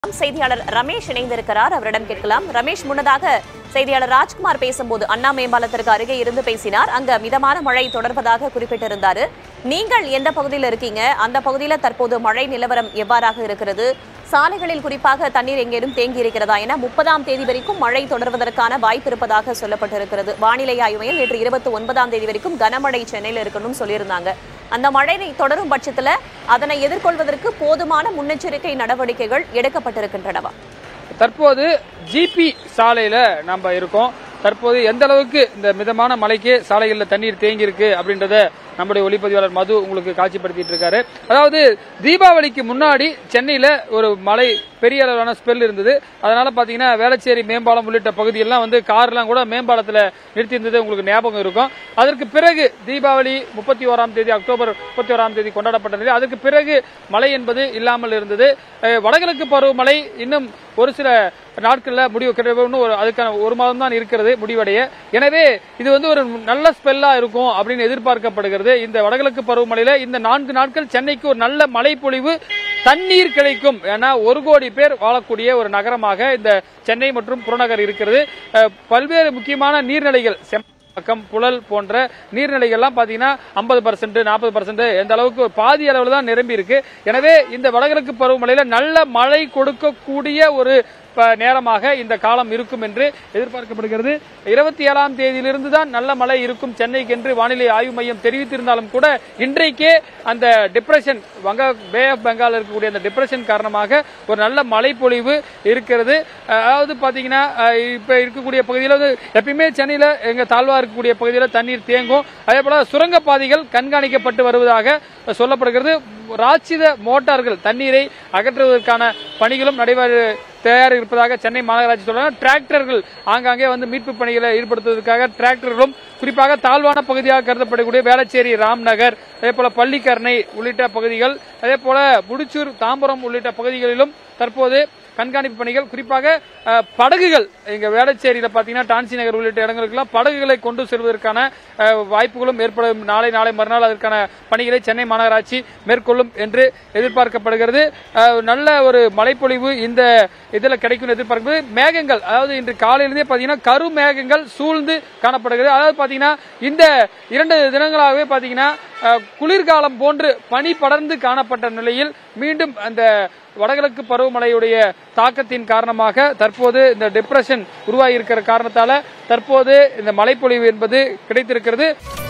செய்தியாளர் ரமேஷ் இணைந்திருக்கிறார் அவரிடம் கேட்கலாம் ரமேஷ் முன்னதாக செய்தியாளர் ராஜ்குமார் பேசும்போது அண்ணா மேம்பாலத்திற்கு அருகே இருந்து பேசினார் அங்க மிதமான மழை தொடர்வதாக குறிப்பிட்டிருந்தாரு நீங்கள் எந்த பகுதியில் இருக்கீங்க அந்த பகுதியில தற்போது மழை நிலவரம் எவ்வாறாக இருக்கிறது சாலைகளில் குறிப்பாக தண்ணீர் எங்கேனும் தேங்கி இருக்கிறதா என முப்பதாம் தேதி வரைக்கும் மழை தொடர்வதற்கான வாய்ப்பு இருப்பதாக சொல்லப்பட்டிருக்கிறது வானிலை ஆய்வு மையம் நேற்று இருபத்தி ஒன்பதாம் தேதி வரைக்கும் கனமழை சென்னையில் இருக்கணும்னு சொல்லியிருந்தாங்க அந்த மழை தொடரும் பட்சத்துல அதனை எதிர்கொள்வதற்கு போதுமான முன்னெச்சரிக்கை நடவடிக்கைகள் எடுக்கப்பட்டிருக்கின்றனவா தற்போது ஜிபி சாலையில நம்ம இருக்கோம் தற்போது எந்த அளவுக்கு இந்த மிதமான மழைக்கு சாலைகளில் தண்ணீர் தேங்கி இருக்கு அப்படின்றத நம்முடைய ஒளிப்பதிவாளர் மது உங்களுக்கு காட்சிப்படுத்திட்டு இருக்காரு அதாவது தீபாவளிக்கு முன்னாடி சென்னையில ஒரு மழை பெரிய அளவிலான ஸ்பெல் இருந்தது அதனால பாத்தீங்கன்னா வேளச்சேரி மேம்பாலம் உள்ளிட்ட பகுதியெல்லாம் வந்து கார்லாம் கூட மேம்பாலத்துல நிறுத்தி இருந்தது உங்களுக்கு ஞாபகம் இருக்கும் அதற்கு பிறகு தீபாவளி முப்பத்தி ஓராம் தேதி அக்டோபர் முப்பத்தி ஓராம் தேதி கொண்டாடப்பட்டது அதற்கு பிறகு மழை என்பது இல்லாமல் இருந்தது அஹ், வடகிழக்கு பருவமழை இன்னும் ஒரு சில நாட்கள்ல முடிவு கிடையாது. இன்னும் ஒரு அதுக்கான ஒரு மாதம் தான் இருக்கிறது முடிவடைய எனவே இது வந்து ஒரு நல்ல ஸ்பெல்லா இருக்கும் அப்படின்னு எதிர்பார்க்கப்படுகிறது இந்த வடகிழக்கு பருவமழையில இந்த நான்கு நாட்கள் சென்னைக்கு ஒரு நல்ல மழை பொழிவு தண்ணீர் கிடைக்கும் ஏன்னா ஒரு கோடி பேர் வாழக்கூடிய ஒரு நகரமாக இந்த சென்னை மற்றும் புறநகர் இருக்கிறது அஹ், பல்வேறு முக்கியமான நீர்நிலைகள் செம் பக்கம் புழல் போன்ற நீர்நிலைகள்லாம் பாத்தீங்கன்னா ஐம்பது பர்சன்ட் நாற்பது பர்சன்ட் எந்த அளவுக்கு ஒரு பாதி அளவில் தான் நிரம்பி இருக்கு எனவே இந்த வடகிழக்கு பருவமழையில நல்ல மழை கொடுக்கக்கூடிய ஒரு ப- நேரமாக இந்த காலம் இருக்கும் என்று எதிர்பார்க்கப்படுகிறது இருபத்தி ஏழாம் தேதியிலிருந்து தான் நல்ல மழை இருக்கும் சென்னைக்கு என்று வானிலை ஆய்வு மையம் தெரிவித்திருந்தாலும் கூட இன்றைக்கே அந்த டிப்ரெஷன் வங்க பே ஆஃப் பெங்கால் இருக்கக்கூடிய அந்த டிப்ரெஷன் காரணமாக ஒரு நல்ல மழை பொழிவு இருக்கிறது அஹ் அதாவது பாத்தீங்கன்னா அஹ் இப்ப இருக்கக்கூடிய பகுதியில் வந்து எப்பயுமே சென்னையில எங்க தாழ்வா இருக்கக்கூடிய பகுதியில் தண்ணீர் தேங்கும் அதே போல சுரங்க பாதைகள் கண்காணிக்கப்பட்டு வருவதாக சொல்லப்படுகிறது ராட்சித மோட்டார்கள் தண்ணீரை அகற்றுவதற்கான பணிகளும் நடைபெற தயார் இருப்பதாக சென்னை மாநகராட்சி சொல்றாங்க டிராக்டர்கள் ஆங்காங்கே வந்து மீட்பு பணிகளை ஈடுபடுத்துவதற்காக டிராக்டர்களும் குறிப்பாக தாழ்வான பகுதியாக கருதப்படக்கூடிய வேளச்சேரி ராம்நகர் அதே போல பள்ளிக்கரணை உள்ளிட்ட பகுதிகள் அதே போல முடிச்சூர் தாம்பரம் உள்ளிட்ட பகுதிகளிலும் தற்போது கண்காணிப்பு பணிகள் குறிப்பாக அஹ், படகுகள் இங்க வேளச்சேரியில பாத்தீங்கன்னா டான்சி நகர் உள்ளிட்ட இடங்களுக்கெல்லாம் படகுகளை கொண்டு செல்வதற்கான அஹ், வாய்ப்புகளும் ஏற்படும் நாளை நாளை மறுநாள் அதற்கான பணிகளை சென்னை மாநகராட்சி மேற்கொள்ளும் என்று எதிர்பார்க்கப்படுகிறது அஹ், நல்ல ஒரு மழைப்பொழிவு இந்த இதுல கிடைக்கும் எதிர்பார்க்கிறது மேகங்கள் அதாவது இன்று காலையிலிருந்தே பாத்தீங்கன்னா கரு மேகங்கள் சூழ்ந்து காணப்படுகிறது அதாவது பாத்தீங்கன்னா இந்த இரண்டு தினங்களாகவே பாத்தீங்கன்னா அஹ், குளிர்காலம் போன்று பனி படர்ந்து காணப்பட்ட நிலையில் மீண்டும் அந்த வடகிழக்கு பருவமழையுடைய தாக்கத்தின் காரணமாக தற்போது இந்த டிப்ரெஷன் உருவாகி இருக்கிற காரணத்தால தற்போது இந்த மழைப்பொழிவு என்பது கிடைத்திருக்கிறது